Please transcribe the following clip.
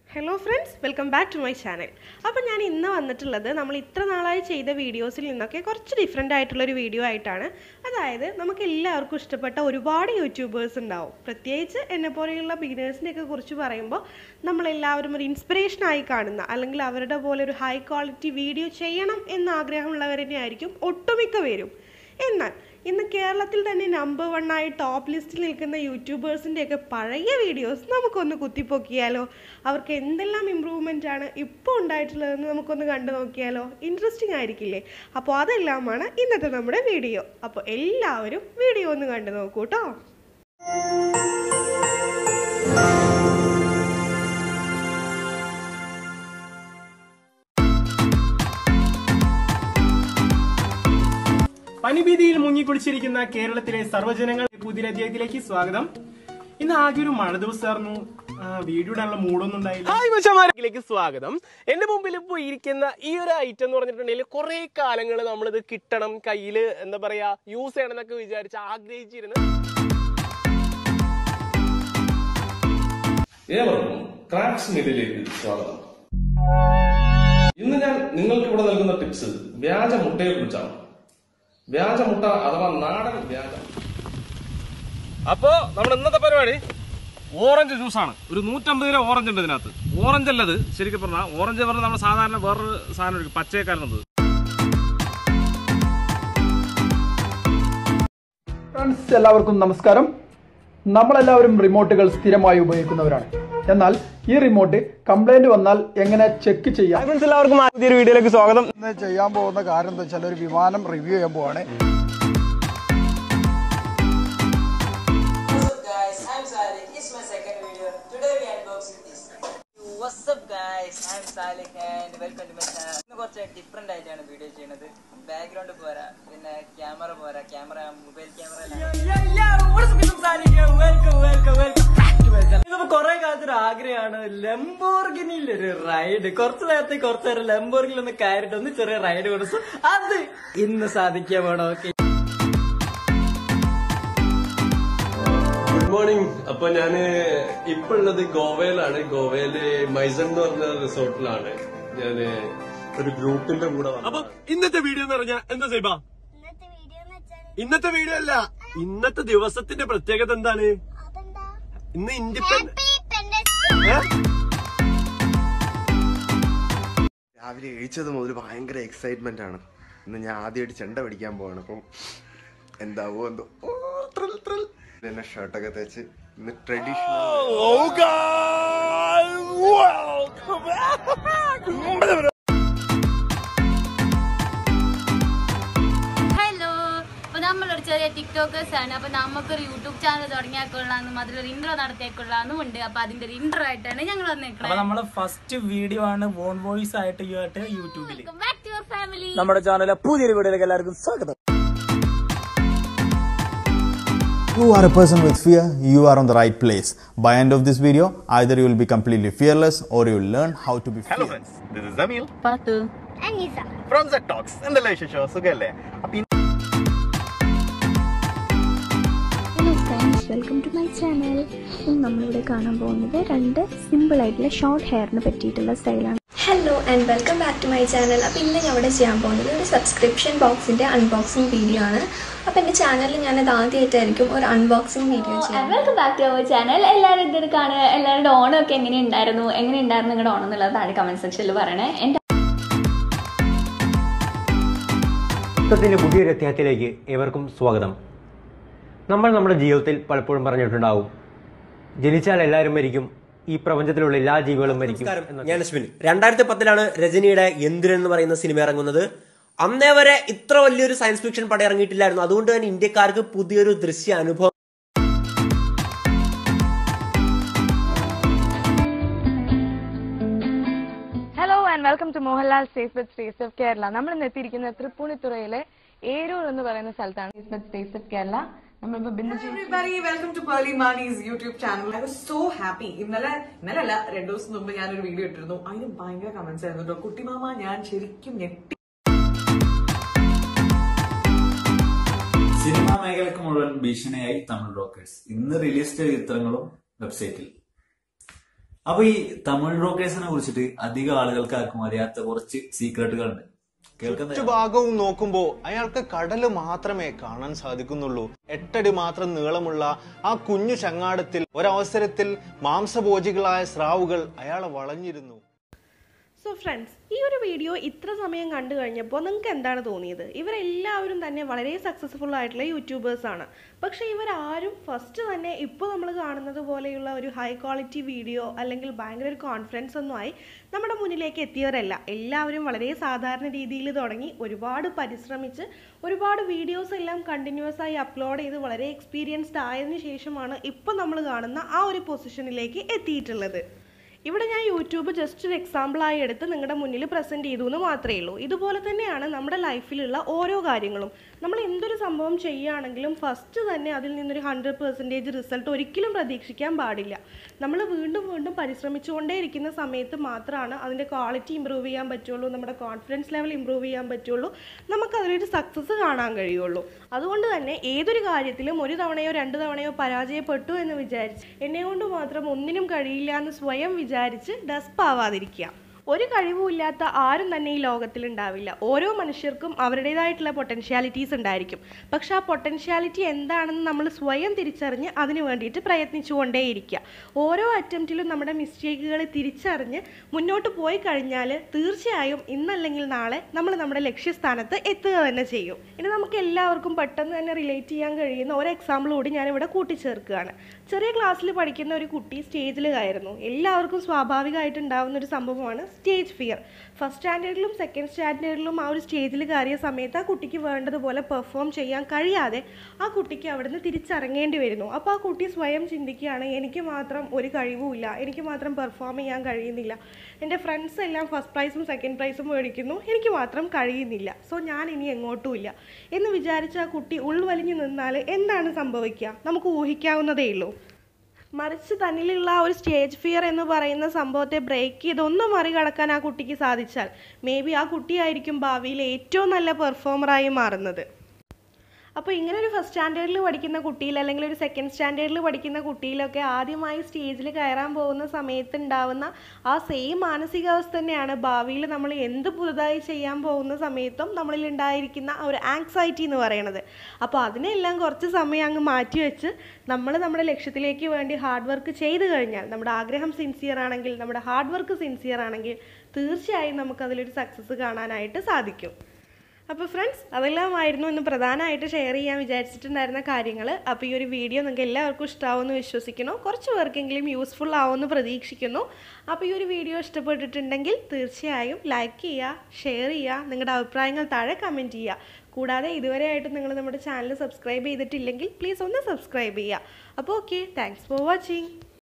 Hello friends welcome back to my channel അപ്പോൾ ഞാൻ ഇന്ന് വന്നിട്ടുള്ളത് നമ്മൾ ഇത്ര നാളായി ചെയ്ത വീഡിയോസിൽ നിന്നൊക്കെ കുറച്ച് ഡിഫറെൻ്റ് ആയിട്ടുള്ളൊരു വീഡിയോ ആയിട്ടാണ് അതായത് നമുക്ക് എല്ലാവർക്കും ഇഷ്ടപ്പെട്ട ഒരുപാട് യൂട്യൂബേഴ്സ് ഉണ്ടാവും പ്രത്യേകിച്ച് എന്നെ പോലെയുള്ള ബിഗിനേഴ്സിനെയൊക്കെ കുറിച്ച് പറയുമ്പോൾ നമ്മളെല്ലാവരും ഒരു ഇൻസ്പിറേഷനായി കാണുന്ന അല്ലെങ്കിൽ അവരുടെ പോലെ ഒരു ഹൈ ക്വാളിറ്റി വീഡിയോ ചെയ്യണം എന്ന ആഗ്രഹമുള്ളവർ തന്നെയായിരിക്കും ഒട്ടുമിക്ക പേരും എന്നാൽ ഇന്ന് കേരളത്തിൽ തന്നെ നമ്പർ വൺ ആയി ടോപ്പ് ലിസ്റ്റിൽ നിൽക്കുന്ന യൂട്യൂബേഴ്സിൻ്റെ ഒക്കെ പഴയ വീഡിയോസ് നമുക്കൊന്ന് കുത്തിപ്പൊക്കിയാലോ അവർക്ക് എന്തെല്ലാം ഇമ്പ്രൂവ്മെൻ്റ് ആണ് ഇപ്പോൾ ഉണ്ടായിട്ടുള്ളതെന്ന് നമുക്കൊന്ന് കണ്ടു നോക്കിയാലോ ഇൻട്രസ്റ്റിംഗ് ആയിരിക്കില്ലേ അപ്പോൾ അതെല്ലാമാണ് ഇന്നത്തെ നമ്മുടെ വീഡിയോ അപ്പോൾ എല്ലാവരും വീഡിയോ ഒന്ന് കണ്ടു നോക്കൂ കേട്ടോ പനിഭീതിയിൽ മുങ്ങിക്കുളിച്ചിരിക്കുന്ന കേരളത്തിലെ സർവ്വജനങ്ങൾ പുതിയ അധ്യായത്തിലേക്ക് സ്വാഗതം ഇന്ന് ആകെ ഒരു മഴ ദിവസമായിരുന്നു ആ, വീഡിയോ ഇടാനുള്ള മൂടൊന്നും ഉണ്ടായില്ല ഹായ് മച്ചമാരിലേക്ക് സ്വാഗതം എന്റെ മുമ്പിൽ ഇപ്പോൾ ഇരിക്കുന്ന ഈ ഒരു ഐറ്റം എന്ന് പറഞ്ഞിട്ടുണ്ടെങ്കിൽ കുറെ കാലങ്ങൾ നമ്മളിത് കിട്ടണം കയ്യിൽ എന്താ പറയാ യൂസ് ചെയ്യണം എന്നൊക്കെ വിചാരിച്ച് ആഗ്രഹിച്ചിരുന്നു ഏവർക്കും ക്രാക്സ് മീഡിയയിലേക്ക് സ്വാഗതം ഇന്ന് ഞാൻ നിങ്ങൾക്ക് ഇവിടെ നൽകുന്ന ടിപ്സ് വ്യാജ മുട്ടയെ കുറിച്ചാണ് വ്യാജ മുട്ട അഥവാ നാടൻ വ്യാജം അപ്പോ നമ്മുടെ ഇന്നത്തെ പരിപാടി ഓറഞ്ച് ജ്യൂസാണ് ഒരു നൂറ്റമ്പത് കിലോ ഓറഞ്ച് ഉണ്ട് ഇതിനകത്ത് ഓറഞ്ച് അല്ലത് ശരിക്കും പറഞ്ഞാൽ ഓറഞ്ച് പറഞ്ഞാൽ നമ്മൾ സാധാരണ വേറൊരു സാധനം എടുക്കും പച്ചയക്കാരുന്നത് ഫ്രണ്ട്സ് എല്ലാവർക്കും നമസ്കാരം നമ്മളെല്ലാവരും റിമോട്ടുകൾ സ്ഥിരമായി ഉപയോഗിക്കുന്നവരാണ് എന്നാൽ ഈ റിമോട്ട് കംപ്ലൈന്റ് വന്നാൽ എങ്ങനെ ചെക്ക് ചെയ്യാം ഫ്രണ്ട്സ് എല്ലാവർക്കും പുതിയൊരു വീഡിയോയിലേക്ക് സ്വാഗതം ഇന്ന് ചെയ്യാൻ പോകുന്ന കാര്യം എന്താ വെച്ചാൽ ഒരു വിമാനം റിവ്യൂ ചെയ്യാൻ പോവാണ് What's up guys, I'm Salik. It's my second video. Today we unboxing this. What's up guys, I'm Salik and welcome to my channel. ഇന്ന് കുറച്ച് ഡിഫറെന്റ് ആയിട്ടാണ് വീഡിയോ ചെയ്യുന്നത് ബാക്ക്ഗ്രൗണ്ട് പോരാ പിന്നെ ക്യാമറ പോരാ ക്യാമറ മൊബൈൽ ക്യാമറ കൊറേ കാലത്തൊരു ആഗ്രഹമാണ് ലംബോർഗിനിയിൽ ഒരു റൈഡ് കുറച്ചു നേരത്തെ കുറച്ചു നേരം ലംബോർഗിൽ ഒന്ന് കയറിട്ട് ഒന്ന് ചെറിയ റൈഡ് കൊടുത്തു അത് ഇന്ന് സാധിക്കാൻ വേണം ഓക്കെ ഗുഡ് മോർണിംഗ് അപ്പൊ ഞാന് ഇപ്പൊ ഉള്ളത് ഗോവയിലാണ് ഗോവയില് മൈസൺ എന്ന് പറഞ്ഞ റിസോർട്ടിലാണ് ഞാന് ഒരു ഗ്രൂപ്പിന്റെ കൂടെ വന്നത്. അപ്പൊ ഇന്നത്തെ വീഡിയോ എന്ന് പറഞ്ഞാൽ എന്താ സൈബ ഇന്നത്തെ വീഡിയോ അല്ല ഇന്നത്തെ ദിവസത്തിന്റെ പ്രത്യേകത എന്താണ് ഇന്ന് ഇൻഡിപെൻഡന്റ് രാവിലെ എഴുച്ചത് മുതൽ ഭയങ്കര എക്സൈറ്റ്മെന്റ് ആണ് ഇന്ന് ഞാൻ ആദ്യമായിട്ട് ചെണ്ട പിടിക്കാൻ പോവാണ് അപ്പം എന്താവോ എന്തോ ഓ, thrill, thrill. പിന്നെ ഷർട്ടൊക്കെ തേച്ച് ഇന്ന് ട്രഡീഷണൽ ഹലോ അപ്പൊ നമ്മളൊരു ചെറിയ ടിക്ടോക്കേഴ്സ് ആണ് അപ്പൊ നമുക്കൊരു യൂട്യൂബ് ചാനൽ തുടങ്ങിയാക്കൊള്ളാന്നും അതിലൊരു ഇൻട്രോ നടത്തിയാക്കൊള്ളാന്നും ഉണ്ട് അപ്പൊ അതിന്റെ ഒരു ഇൻട്രോ ആയിട്ടാണ് ഞങ്ങൾ അപ്പൊ വന്നേക്കുന്നത് നമ്മളെ ഫസ്റ്റ് വീഡിയോ ആണ് വോൺ വോയിസ് ആയിട്ട് ഈ ആയിട്ട് യൂട്യൂബിൽ ബാക്ക് ടു യുവർ ഫാമിലി നമ്മുടെ ചാനലിലെ പുതിയൊരു വീഡിയോയിലേക്ക് എല്ലാവർക്കും സ്വാഗതം you are a person with fear, you are on the right place. By end of this video, either you will be completely fearless or you will learn how to be hello fearless. Friends this is Ameel Pathu from set talks എന്തെല്ലാം വിശേഷം സുഖല്ലേ അപ്പൊ hello friends welcome to my channel ഇന്ന് നമ്മളിവിടെ കാണാൻ പോകുന്നത് രണ്ട് simple ആയിട്ടുള്ള ഷോർട്ട് ഹെയറിന് പറ്റിയിട്ടുള്ള സ്റ്റൈലാണ് hello and welcome back to my channel അപ്പോൾ ഇന്ന് ഞാൻ ഇവിടെ ചെയ്യാൻ പോകുന്നത് ഒരു സബ്സ്ക്രിപ്ഷൻ ബോക്സിൻ്റെ അൺബോക്സിങ് വീഡിയോ ആണ് അപ്പോൾ എൻ്റെ ചാനലിൽ ഞാനത് ആദ്യമായിട്ടായിരിക്കും ഒരു അൺബോക്സിങ് വീഡിയോ ചെയ്യാം welcome back to our channel എല്ലാവരും ഇത് കാണുക എല്ലാവരുടെ ഓണം ഒക്കെ എങ്ങനെ ഉണ്ടായിരുന്നു എങ്ങനെ ഉണ്ടായിരുന്നു നിങ്ങളുടെ ഓണം എന്നുള്ളത് താഴെ കമന്റ് സെക്ഷനിൽ പറയണേ എന്റെ ത്തിന്റെ പുതിയൊരു അധ്യായത്തിലേക്ക് ഏവർക്കും സ്വാഗതം നമ്മൾ നമ്മുടെ ജീവിതത്തിൽ പലപ്പോഴും പറഞ്ഞിട്ടുണ്ടാവും ജനിച്ചാൽ എല്ലാവരും മരിക്കും ഈ പ്രപഞ്ചത്തിലുള്ള എല്ലാ ജീവികളും മരിക്കും ഞാൻ അശ്വിൻ രണ്ടായിരത്തി പത്തിലാണ് രജനിയുടെ എന്തിരൻ എന്ന് പറയുന്ന സിനിമ ഇറങ്ങുന്നത് അന്നേ വരെ ഇത്ര വലിയൊരു സയൻസ് ഫിക്ഷൻ പടം ഇറങ്ങിയിട്ടില്ലായിരുന്നു അതുകൊണ്ട് തന്നെ ഇന്ത്യക്കാർക്ക് പുതിയൊരു ദൃശ്യ അനുഭവം hello and welcome to Mohanlal safe with stays of Kerala നമ്മൾ ഇന്ന് എത്തിയിരിക്കുന്നത് തൃപ്പൂണിത്തുറയിലെ ഏരൂർ എന്ന് പറയുന്ന സ്ഥലത്താണ് safe with stays of Kerala നമ്മളിപ്പോ Bindu Everybody, welcome to Pearly Mani's YouTube channel. I was so happy. ഇന്നലെ ഇന്നലെ അല്ല രണ്ടു ദിവസം മുമ്പ് ഞാനൊരു വീഡിയോ ഇട്ടിരുന്നു അതിന് ഭയങ്കര കമന്റ്സ് ആയിരുന്നു കേട്ടോ കുട്ടിമാമ ഞാൻ ശരിക്കും ഞെട്ടി സിനിമാ മേഖലക്ക് മുഴുവൻ ഭീഷണിയായി തമിഴ് റോക്കേഴ്സ് ഇന്ന് റിലീസ് ചെയ്ത ചിത്രങ്ങളും വെബ്സൈറ്റിൽ അപ്പൊ ഈ തമിഴ് റോക്കേഴ്സിനെ കുറിച്ചിട്ട് അധികം ആളുകൾക്ക് ആർക്കും അറിയാത്ത കുറച്ച് സീക്രട്ടുകളുണ്ട് കേൾക്കുന്ന ചുറ്റുഭാഗവും നോക്കുമ്പോ അയാൾക്ക് കടല് മാത്രമേ കാണാൻ സാധിക്കുന്നുള്ളൂ എട്ടടി മാത്രം നീളമുള്ള ആ കുഞ്ഞു ചങ്ങാടത്തിൽ ഒരവസരത്തിൽ മാംസഭോജികളായ സ്രാവുകൾ അയാളെ വളഞ്ഞിരുന്നു സോ ഫ്രണ്ട്സ് ഈ ഒരു വീഡിയോ ഇത്ര സമയം കണ്ടു കഴിഞ്ഞപ്പോൾ നിങ്ങൾക്ക് എന്താണ് തോന്നിയത് ഇവരെല്ലാവരും തന്നെ വളരെ സക്സസ്ഫുൾ ആയിട്ടുള്ള യൂട്യൂബേഴ്സ് ആണ് പക്ഷേ ഇവരാരും ഫസ്റ്റ് തന്നെ ഇപ്പോൾ നമ്മൾ കാണുന്നത് പോലെയുള്ള ഒരു ഹൈ ക്വാളിറ്റി വീഡിയോ അല്ലെങ്കിൽ ഭയങ്കര ഒരു കോൺഫിഡൻസ് ഒന്നുമായി നമ്മുടെ മുന്നിലേക്ക് എത്തിയവരല്ല എല്ലാവരും വളരെ സാധാരണ രീതിയിൽ തുടങ്ങി ഒരുപാട് പരിശ്രമിച്ച് ഒരുപാട് വീഡിയോസ് എല്ലാം കണ്ടിന്യൂസ് ആയി അപ്ലോഡ് ചെയ്ത് വളരെ എക്സ്പീരിയൻസ്ഡ് ആയതിനു ശേഷമാണ് ഇപ്പോൾ നമ്മൾ കാണുന്ന ആ ഒരു പൊസിഷനിലേക്ക് എത്തിയിട്ടുള്ളത് ഇവിടെ ഞാൻ യൂട്യൂബ് ജസ്റ്റ് ഒരു എക്സാമ്പിളായി എടുത്ത് നിങ്ങളുടെ മുന്നിൽ പ്രസൻറ്റ് ചെയ്തു എന്ന് മാത്രമേ ഉള്ളൂ ഇതുപോലെ തന്നെയാണ് നമ്മുടെ ലൈഫിലുള്ള ഓരോ കാര്യങ്ങളും നമ്മൾ എന്തൊരു സംഭവം ചെയ്യുകയാണെങ്കിലും ഫസ്റ്റ് തന്നെ അതിൽ നിന്നൊരു ഹൺഡ്രഡ് പെർസെൻറ്റേജ് റിസൾട്ട് ഒരിക്കലും പ്രതീക്ഷിക്കാൻ പാടില്ല നമ്മൾ വീണ്ടും വീണ്ടും പരിശ്രമിച്ചുകൊണ്ടേ ഇരിക്കുന്ന സമയത്ത് മാത്രമാണ് അതിൻ്റെ ക്വാളിറ്റി ഇമ്പ്രൂവ് ചെയ്യാൻ പറ്റുള്ളൂ നമ്മുടെ കോൺഫിഡൻസ് ലെവൽ ഇമ്പ്രൂവ് ചെയ്യാൻ പറ്റുള്ളൂ നമുക്ക് അതിലൊരു സക്സസ് കാണാൻ കഴിയുള്ളൂ അതുകൊണ്ട് തന്നെ ഏതൊരു കാര്യത്തിലും ഒരു തവണയോ രണ്ട് തവണയോ പരാജയപ്പെട്ടു എന്ന് വിചാരിച്ച് എന്നെ കൊണ്ട് മാത്രം ഒന്നിനും കഴിയില്ല എന്ന് സ്വയം വിചാരിച്ച് ഡസ്പ് ആവാതിരിക്കുക ഒരു കഴിവുമില്ലാത്ത ആരും തന്നെ ഈ ലോകത്തിൽ ഉണ്ടാവില്ല ഓരോ മനുഷ്യർക്കും അവരുടേതായിട്ടുള്ള പൊട്ടൻഷ്യാലിറ്റീസ് ഉണ്ടായിരിക്കും പക്ഷെ ആ പൊട്ടൻഷ്യാലിറ്റി എന്താണെന്ന് നമ്മൾ സ്വയം തിരിച്ചറിഞ്ഞ് അതിന് വേണ്ടിയിട്ട് പ്രയത്നിച്ചുകൊണ്ടേയിരിക്കുക ഓരോ അറ്റംപ്റ്റിലും നമ്മുടെ മിസ്റ്റേക്കുകൾ തിരിച്ചറിഞ്ഞ് മുന്നോട്ട് പോയി കഴിഞ്ഞാൽ തീർച്ചയായും ഇന്നല്ലെങ്കിൽ നാളെ നമ്മൾ നമ്മുടെ ലക്ഷ്യസ്ഥാനത്ത് എത്തുക തന്നെ ചെയ്യും ഇനി നമുക്ക് എല്ലാവർക്കും പെട്ടെന്ന് തന്നെ റിലേറ്റ് ചെയ്യാൻ കഴിയുന്ന ഒരു എക്സാമ്പിൾ കൂടി ഞാനിവിടെ കൂട്ടിച്ചേർക്കുകയാണ് ചെറിയ ക്ലാസ്സിൽ പഠിക്കുന്ന ഒരു കുട്ടി സ്റ്റേജിൽ കയറുന്നു എല്ലാവർക്കും സ്വാഭാവികമായിട്ട് ഉണ്ടാകുന്ന ഒരു സംഭവമാണ് സ്റ്റേജ് ഫിയർ ഫസ്റ്റ് സ്റ്റാൻഡേർഡിലും സെക്കൻഡ് സ്റ്റാൻഡേർഡിലും ആ ഒരു സ്റ്റേജിൽ കയറിയ സമയത്ത് ആ കുട്ടിക്ക് വേണ്ടതുപോലെ പെർഫോം ചെയ്യാൻ കഴിയാതെ ആ കുട്ടിക്ക് അവിടുന്ന് തിരിച്ചിറങ്ങേണ്ടി വരുന്നു അപ്പോൾ ആ കുട്ടി സ്വയം ചിന്തിക്കുകയാണ് എനിക്ക് മാത്രം ഒരു കഴിവുമില്ല എനിക്ക് മാത്രം പെർഫോം ചെയ്യാൻ കഴിയുന്നില്ല എൻ്റെ ഫ്രണ്ട്സ് എല്ലാം ഫസ്റ്റ് പ്രൈസും സെക്കൻഡ് പ്രൈസും മേടിക്കുന്നു എനിക്ക് മാത്രം കഴിയുന്നില്ല സോ ഞാൻ ഇനി എങ്ങോട്ടും ഇല്ല എന്ന് വിചാരിച്ച ആ കുട്ടി ഉൾവലിഞ്ഞു നിന്നാൽ എന്താണ് സംഭവിക്കുക നമുക്ക് ഊഹിക്കാവുന്നതേ ഉള്ളൂ മറിച്ച് തന്നിലുള്ള ആ ഒരു സ്റ്റേജ് ഫിയർ എന്ന് പറയുന്ന സംഭവത്തെ ബ്രേക്ക് ചെയ്ത് ഒന്ന് മറികടക്കാൻ ആ കുട്ടിക്ക് സാധിച്ചാൽ മേ ബി ആ കുട്ടിയായിരിക്കും ഭാവിയിൽ ഏറ്റവും നല്ല പെർഫോമറായി മാറുന്നത് അപ്പോൾ ഇങ്ങനെ ഒരു ഫസ്റ്റ് സ്റ്റാൻഡേർഡിൽ പഠിക്കുന്ന കുട്ടിയിൽ അല്ലെങ്കിൽ ഒരു സെക്കൻഡ് സ്റ്റാൻഡേർഡിൽ പഠിക്കുന്ന കുട്ടിയിലൊക്കെ ആദ്യമായി സ്റ്റേജിൽ കയറാൻ പോകുന്ന സമയത്ത് ഉണ്ടാവുന്ന ആ സെയിം മാനസികാവസ്ഥ തന്നെയാണ് ഭാവിയിൽ നമ്മൾ എന്ത് പുതുതായി ചെയ്യാൻ പോകുന്ന സമയത്തും നമ്മളിൽ ഉണ്ടായിരിക്കുന്ന ആ ഒരു ആങ്സൈറ്റി എന്ന് പറയുന്നത് അപ്പോൾ അതിനെല്ലാം കുറച്ച് സമയം അങ്ങ് മാറ്റി വെച്ച് നമ്മൾ നമ്മുടെ ലക്ഷ്യത്തിലേക്ക് വേണ്ടി ഹാർഡ് വർക്ക് ചെയ്ത് കഴിഞ്ഞാൽ നമ്മുടെ ആഗ്രഹം സിൻസിയർ ആണെങ്കിൽ നമ്മുടെ ഹാർഡ് വർക്ക് സിൻസിയർ ആണെങ്കിൽ തീർച്ചയായും നമുക്ക് അതിലൊരു സക്സസ് കാണാനായിട്ട് സാധിക്കും അപ്പോൾ ഫ്രണ്ട്സ് അതെല്ലാമായിരുന്നു ഇന്ന് പ്രധാനമായിട്ട് ഷെയർ ചെയ്യാൻ വിചാരിച്ചിട്ടുണ്ടായിരുന്ന കാര്യങ്ങൾ അപ്പോൾ ഈ ഒരു വീഡിയോ നിങ്ങൾക്ക് എല്ലാവർക്കും ഇഷ്ടമാവുമെന്ന് വിശ്വസിക്കുന്നു കുറച്ച് പേർക്കെങ്കിലും യൂസ്ഫുൾ ആവുമെന്ന് പ്രതീക്ഷിക്കുന്നു അപ്പോൾ ഈ ഒരു വീഡിയോ ഇഷ്ടപ്പെട്ടിട്ടുണ്ടെങ്കിൽ തീർച്ചയായും ലൈക്ക് ചെയ്യുക ഷെയർ ചെയ്യുക നിങ്ങളുടെ അഭിപ്രായങ്ങൾ താഴെ കമൻറ്റ് ചെയ്യുക കൂടാതെ ഇതുവരെയായിട്ടും നിങ്ങൾ നമ്മുടെ ചാനൽ സബ്സ്ക്രൈബ് ചെയ്തിട്ടില്ലെങ്കിൽ പ്ലീസ് ഒന്ന് സബ്സ്ക്രൈബ് ചെയ്യുക അപ്പോൾ ഓക്കെ താങ്ക്സ് ഫോർ വാച്ചിങ്